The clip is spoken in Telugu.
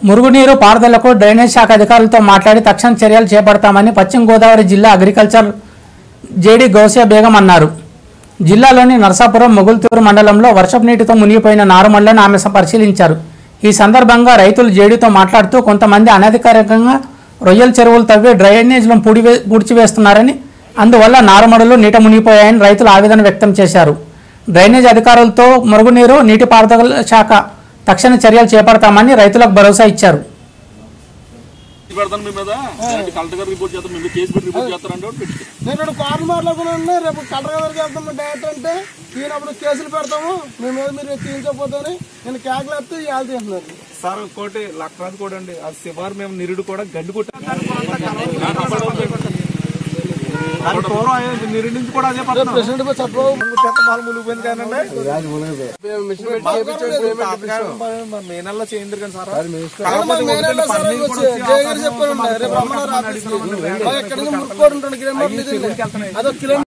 మురుగునీరు పారుదలకు డ్రైనేజ్ శాఖ అధికారులతో మాట్లాడి తక్షణ చర్యలు చేపడతామని పశ్చిమ గోదావరి జిల్లా అగ్రికల్చర్ జేడీ గౌసియా బేగం అన్నారు జిల్లాలోని నరసాపురం మొగుల్తూరు మండలంలో వర్షపు నీటితో మునిగిపోయిన నారుమళ్లను ఆమె స- పరిశీలించారు ఈ సందర్భంగా రైతులు జేడీతో మాట్లాడుతూ కొంతమంది అనధికారికంగా రొయ్యల చెరువులు తవ్వి డ్రైనేజ్లను పూడివే పూడ్చివేస్తున్నారని అందువల్ల నారుమడులు నీట మునిగిపోయాయని రైతులు ఆవేదన వ్యక్తం చేశారు డ్రైనేజ్ అధికారులతో మురుగునీరు నీటిపారుదల శాఖ తక్షణ చర్యలు చేపడతామని రైతులకు భరోసా ఇచ్చారు పెడతాను మీ మీద ఇలాంటి కలెక్టర్ గారు రిపోర్ట్ చేస్తాను మీరు కేసు పెట్టి రిపోర్ట్ చేస్తారంటే ఒకటి పెట్టుకో. నేను రెండు కార్లు మాట్లాడుకున్నాను రేపు కలెక్టర్ గారికి వెళ్తాము డైరెక్ట్ అంటే ఈయనప్పుడు కేసులు పెడతాము మీ మీద మీరు తీయించకపోతే నేను కేకలు వేస్తే ఇవాళ తీస్తున్నారు సార్ ఇంకోటి లక్నాథ్ కూడా అండి అది శివారు మేము నిరుడు కూడా గడ్డి కొట్టాం దాని పూర్వం ఆయన నిరుడు నుంచి కూడా అదే పడుతున్నాం ప్రెసిడెంట్ పోయి చట్టబాబు చెత్త మాలు మునిగిపోయింది కానండి మే నెలలో చేయింది కానీ సార్ కాకపోతే ఒకటి పన్నీరు కూడా వచ్చి జయ గారు చెప్పారు రేపు రమ్మన్నారు ఆఫీస్కి. బాగా ఎక్కడి నుంచి ముక్కుకోడు ఉంటాడు కిలోమీటర్లు ఇది. అదొక కిలోమీటర్